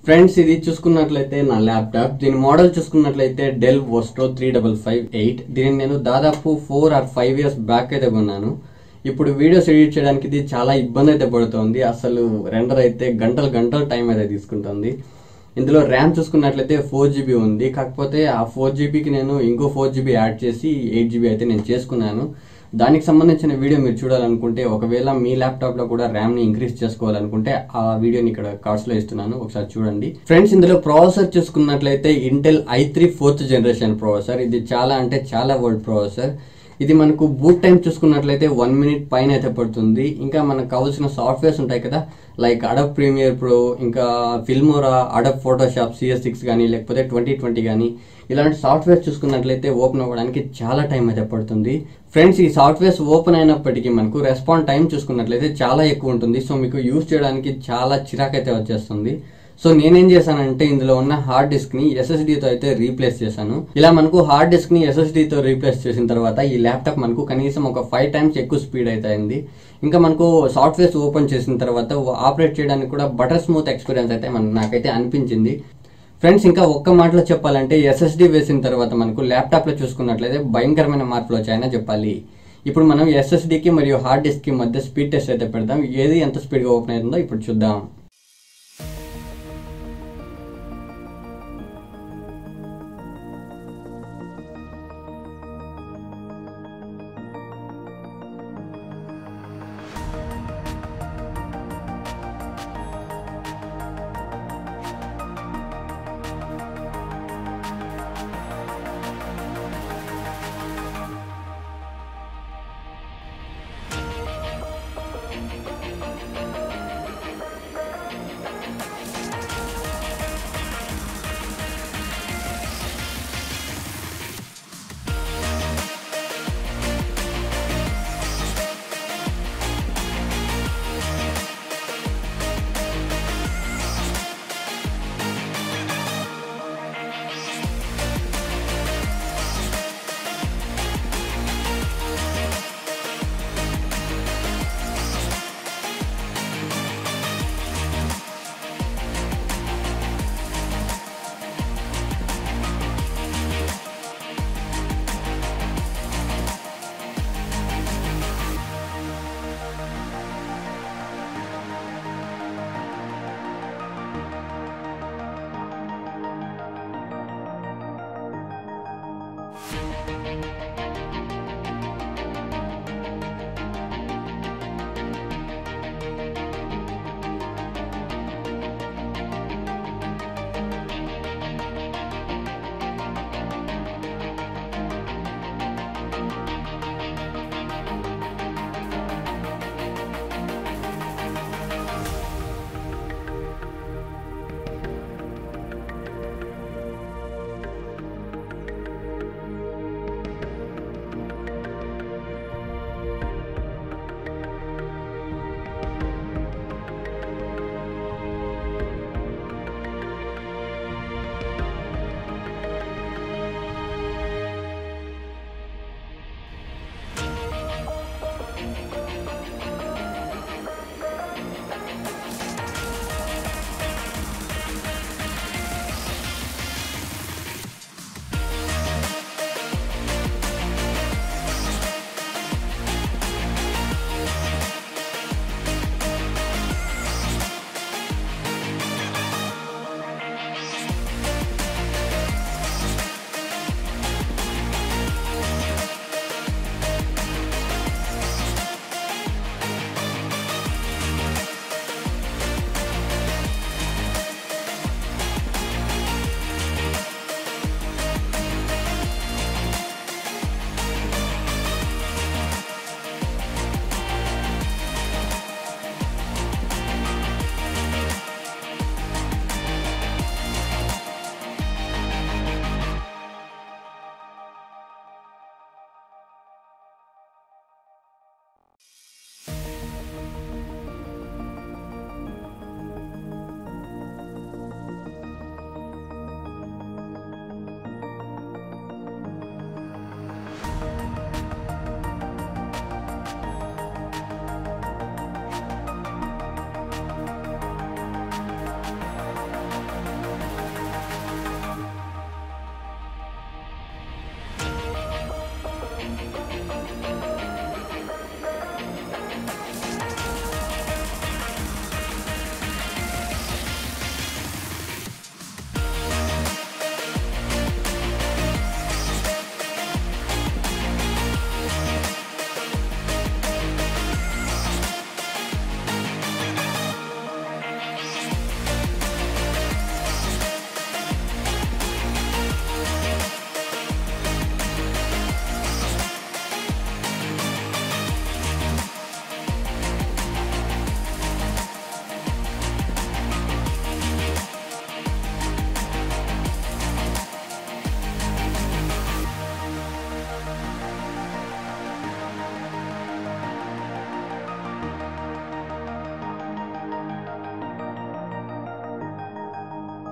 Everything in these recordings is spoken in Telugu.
ఫ్రెండ్స్ ఇది చూసుకున్నట్లయితే నా ల్యాప్టాప్ దీని మోడల్ చూసుకున్నట్లయితే Dell Vostro three double five eight దీనిని నేను దాదాపు four or five years back అయితే కొన్నాను ఇప్పుడు వీడియోస్ ఎడిట్ చేయడానికి ఇది చాలా ఇబ్బంది అయితే పడుతుంది అసలు రెండర్ అయితే గంటలు గంటలు టైం అయితే తీసుకుంటుంది ఇందులో ర్యామ్ చూసుకున్నట్లయితే ఫోర్ జీబీ ఉంది కాకపోతే ఆ ఫోర్ జీబీకి నేను ఇంకో ఫోర్ జీబీ యాడ్ చేసి ఎయిట్ జీబీ అయితే నేను చేసుకున్నాను దానికి సంబంధించిన వీడియో మీరు చూడాలనుకుంటే ఒకవేళ మీ ల్యాప్టాప్ లో కూడా ర్యామ్ ని ఇంక్రీజ్ చేసుకోవాలనుకుంటే ఆ వీడియోని ఇక్కడ కార్డ్స్ లో ఇస్తున్నాను ఒకసారి చూడండి ఫ్రెండ్స్ ఇందులో ప్రాసెసర్ చూసుకున్నట్లయితే Intel i three fourth generation processor ఇది చాలా అంటే చాలా ఓల్డ్ ప్రాసెసర్ ఇది మనకు బూట్ టైం చూసుకున్నట్లయితే వన్ మినిట్ పైన అయితే పడుతుంది ఇంకా మనకు కావాల్సిన సాఫ్ట్వేర్స్ ఉంటాయి కదా లైక్ అడబ్ ప్రీమియర్ ప్రో ఇంకా Filmora Adobe Photoshop CS six కానీ లేకపోతే ట్వంటీ ట్వంటీ కానీ ఇలాంటి సాఫ్ట్వేర్ చూసుకున్నట్లయితే ఓపెన్ అవ్వడానికి చాలా టైం అయితే పడుతుంది ఫ్రెండ్స్ ఈ సాఫ్ట్వేర్స్ ఓపెన్ అయినప్పటికీ మనకు రెస్పాన్స్ టైం చూసుకున్నట్లయితే చాలా ఎక్కువ ఉంటుంది సో మీకు యూజ్ చేయడానికి చాలా చిరాకైతే వచ్చేస్తుంది సో నేనేం చేశానంటే ఇందులో ఉన్న హార్డ్ డిస్క్ ని SSD తో అయితే రీప్లేస్ చేశాను ఇలా మనకు హార్డ్ డిస్క్ ని SSD తో రీప్లేస్ చేసిన తర్వాత ఈ ల్యాప్టాప్ మనకు కనీసం ఒక ఫైవ్ టైమ్స్ ఎక్కువ స్పీడ్ అయితే అయింది ఇంకా మనకు సాఫ్ట్వేర్స్ ఓపెన్ చేసిన తర్వాత ఆపరేట్ చేయడానికి కూడా బటర్ స్మూత్ ఎక్స్పీరియన్స్ అయితే మన నాకైతే అనిపించింది ఫ్రెండ్స్ ఇంకా ఒక్క మాటలో చెప్పాలంటే ఎస్ఎస్డి వేసిన తర్వాత మనకు ల్యాప్టాప్ లో చూసుకున్నట్లయితే భయంకరమైన మార్పులు వచ్చాయని చెప్పాలి ఇప్పుడు మనం SSD కి మరియు హార్డ్ డిస్క్ కి మధ్య స్పీడ్ టెస్ట్ అయితే పెడదాం ఏది ఎంత స్పీడ్ గా ఓపెన్ అవుతుందో ఇప్పుడు చూద్దాం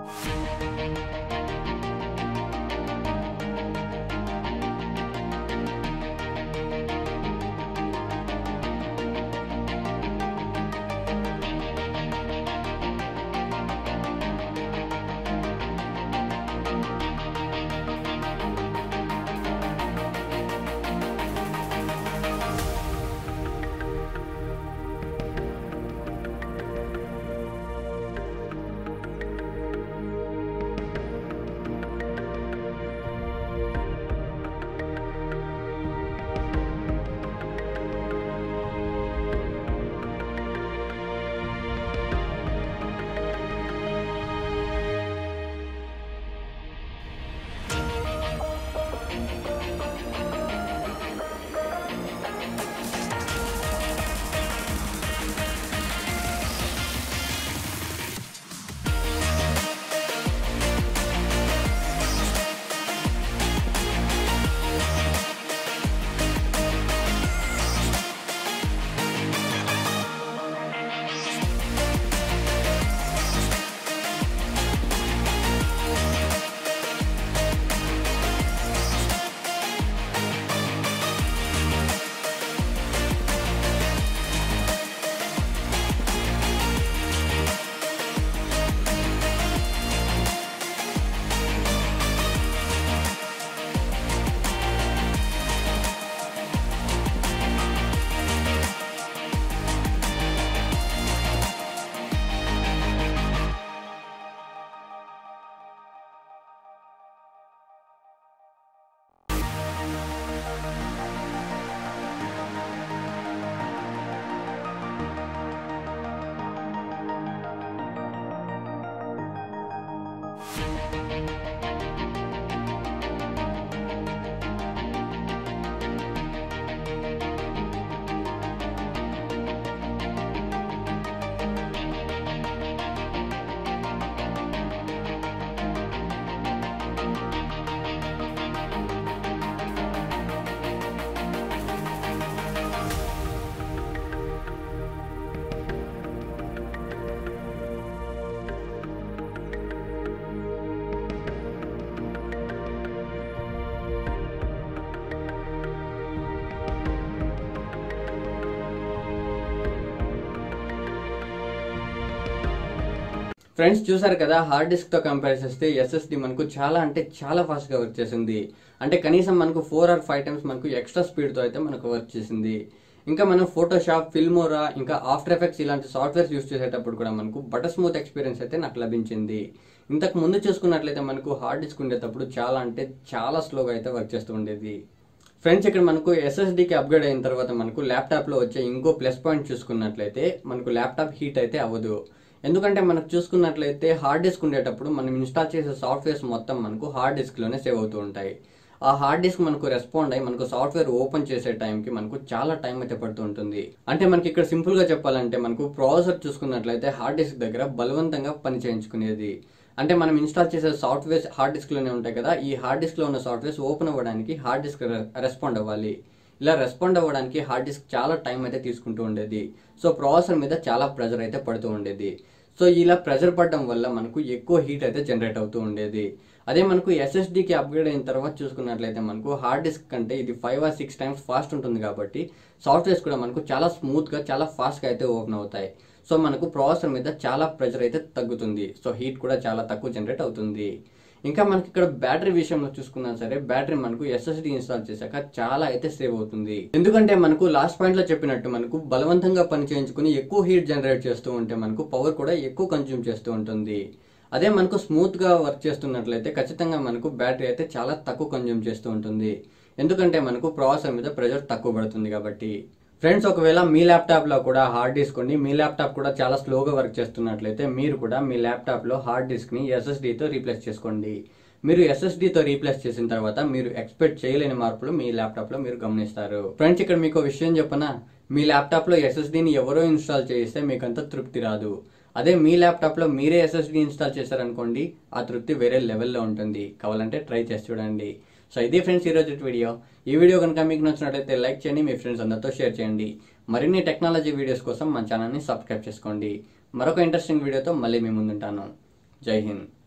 ఫ్రెండ్స్ చూసారు కదా హార్డ్ డిస్క్ తో కంపేర్ చేస్తే ఎస్ఎస్డి మనకు చాలా అంటే చాలా ఫాస్ట్ గా వర్క్ చేసింది అంటే కనీసం మనకు ఫోర్ ఆర్ ఫైవ్ టైమ్స్ మనకు ఎక్స్ట్రా స్పీడ్ తో అయితే మనకు వర్క్ చేసింది ఇంకా మనం ఫోటోషాప్ ఫిల్మోరా ఇంకా ఆఫ్టర్ ఎఫెక్ట్స్ ఇలాంటి సాఫ్ట్వేర్స్ యూస్ చేసేటప్పుడు కూడా మనకు బటర్ స్మూత్ ఎక్స్పీరియన్స్ అయితే నాకు లభించింది ఇంతకు ముందు చూసుకున్నట్లయితే మనకు హార్డ్ డిస్క్ ఉండేటప్పుడు చాలా అంటే చాలా స్లోగా అయితే వర్క్ చేస్తూ ఉండేది ఫ్రెండ్స్ ఇక్కడ మనకు ఎస్ఎస్డికి అప్గ్రేడ్ అయిన తర్వాత మనకు ల్యాప్టాప్లో వచ్చే ఇంకో ప్లస్ పాయింట్ చూసుకున్నట్లయితే మనకు ల్యాప్టాప్ హీట్ అయితే అవ్వదు ఎందుకంటే మనకు చూసుకున్నట్లయితే హార్డ్ డిస్క్ ఉండేటప్పుడు మనం ఇన్స్టాల్ చేసే సాఫ్ట్వేర్స్ మొత్తం మనకు హార్డ్ డిస్క్లోనే సేవ్ అవుతూ ఉంటాయి ఆ హార్డ్ డిస్క్ మనకు రెస్పాండ్ అయ్యి మనకు సాఫ్ట్వేర్ ఓపెన్ చేసే టైంకి మనకు చాలా టైం అయితే పడుతూ ఉంటుంది అంటే మనకి ఇక్కడ సింపుల్ గా చెప్పాలంటే మనకు ప్రాసెసర్ చూసుకున్నట్లయితే హార్డ్ డిస్క్ దగ్గర బలవంతంగా పని చేయించుకునేది అంటే మనం ఇన్స్టాల్ చేసే సాఫ్ట్వేర్స్ హార్డ్ డిస్క్ లోనే ఉంటాయి కదా ఈ హార్డ్ డిస్క్ లో ఉన్న సాఫ్ట్వేర్స్ ఓపెన్ అవ్వడానికి హార్డ్ డిస్క్ రెస్పాండ్ అవ్వాలి ఇలా రెస్పాండ్ అవ్వడానికి హార్డ్ డిస్క్ చాలా టైం అయితే తీసుకుంటూ ఉండేది సో ప్రాసెసర్ మీద చాలా ప్రెజర్ అయితే పడుతూ ఉండేది సో ఇలా ప్రెజర్ పడడం వల్ల మనకు ఎక్కువ హీట్ అయితే జనరేట్ అవుతూ ఉండేది అదే మనకు ఎస్ఎస్డికి అప్గ్రేడ్ అయిన తర్వాత చూసుకున్నట్లయితే మనకు హార్డ్ డిస్క్ కంటే ఇది five or six times fast ఉంటుంది కాబట్టి సాఫ్ట్వేర్స్ కూడా మనకు చాలా స్మూత్గా చాలా ఫాస్ట్గా అయితే ఓపెన్ అవుతాయి సో మనకు ప్రాసెసర్ మీద చాలా ప్రెజర్ అయితే తగ్గుతుంది సో హీట్ కూడా చాలా తక్కువ జనరేట్ అవుతుంది ఇంకా మనకి ఇక్కడ బ్యాటరీ విషయంలో చూసుకున్నా సరే బ్యాటరీ మనకు ఎస్ఎస్డి ఇన్స్టాల్ చేశాక చాలా అయితే సేవ్ అవుతుంది ఎందుకంటే మనకు లాస్ట్ పాయింట్ లో చెప్పినట్టు మనకు బలవంతంగా పని చేయించుకుని ఎక్కువ హీట్ జనరేట్ చేస్తూ ఉంటే మనకు పవర్ కూడా ఎక్కువ కన్జ్యూమ్ చేస్తూ ఉంటుంది అదే మనకు స్మూత్ గా వర్క్ చేస్తున్నట్లయితే ఖచ్చితంగా మనకు బ్యాటరీ అయితే చాలా తక్కువ కన్జ్యూమ్ చేస్తూ ఉంటుంది ఎందుకంటే మనకు ప్రాసెసర్ మీద ప్రెజర్ తక్కువ పడుతుంది కాబట్టి ఫ్రెండ్స్ ఒకవేళ మీ ల్యాప్టాప్ లో కూడా హార్డ్ డిస్క్ ఉండి మీ ల్యాప్టాప్ కూడా చాలా స్లోగా వర్క్ చేస్తున్నట్లయితే మీరు కూడా మీ ల్యాప్టాప్ లో హార్డ్ డిస్క్ ని SSD తో రీప్లేస్ చేసుకోండి మీరు SSD తో రీప్లేస్ చేసిన తర్వాత మీరు ఎక్స్పెక్ట్ చేయలేని మార్పులు మీ ల్యాప్టాప్ లో మీరు గమనిస్తారు ఫ్రెండ్స్ ఇక్కడ మీకు ఒక విషయం చెప్పనా మీ ల్యాప్టాప్ లో SSD ని ఎవరో ఇన్స్టాల్ చేస్తే మీకు అంత తృప్తి రాదు అదే మీ ల్యాప్టాప్ లో మీరే ఎస్ఎస్డి ఇన్స్టాల్ చేశారనుకోండి ఆ తృప్తి వేరే లెవెల్లో ఉంటుంది కావాలంటే ట్రై చేసి చూడండి సో ఇది ఫ్రెండ్స్ ఈ రోజు వీడియో ఈ వీడియో కనుక మీకు నచ్చినట్లయితే లైక్ చేయండి మీ ఫ్రెండ్స్ అందరితో షేర్ చేయండి మరిన్ని టెక్నాలజీ వీడియోస్ కోసం మన ఛానల్ని సబ్స్క్రైబ్ చేసుకోండి మరొక ఇంట్రెస్టింగ్ వీడియోతో మళ్ళీ మీ ముందుంటాను జై హింద్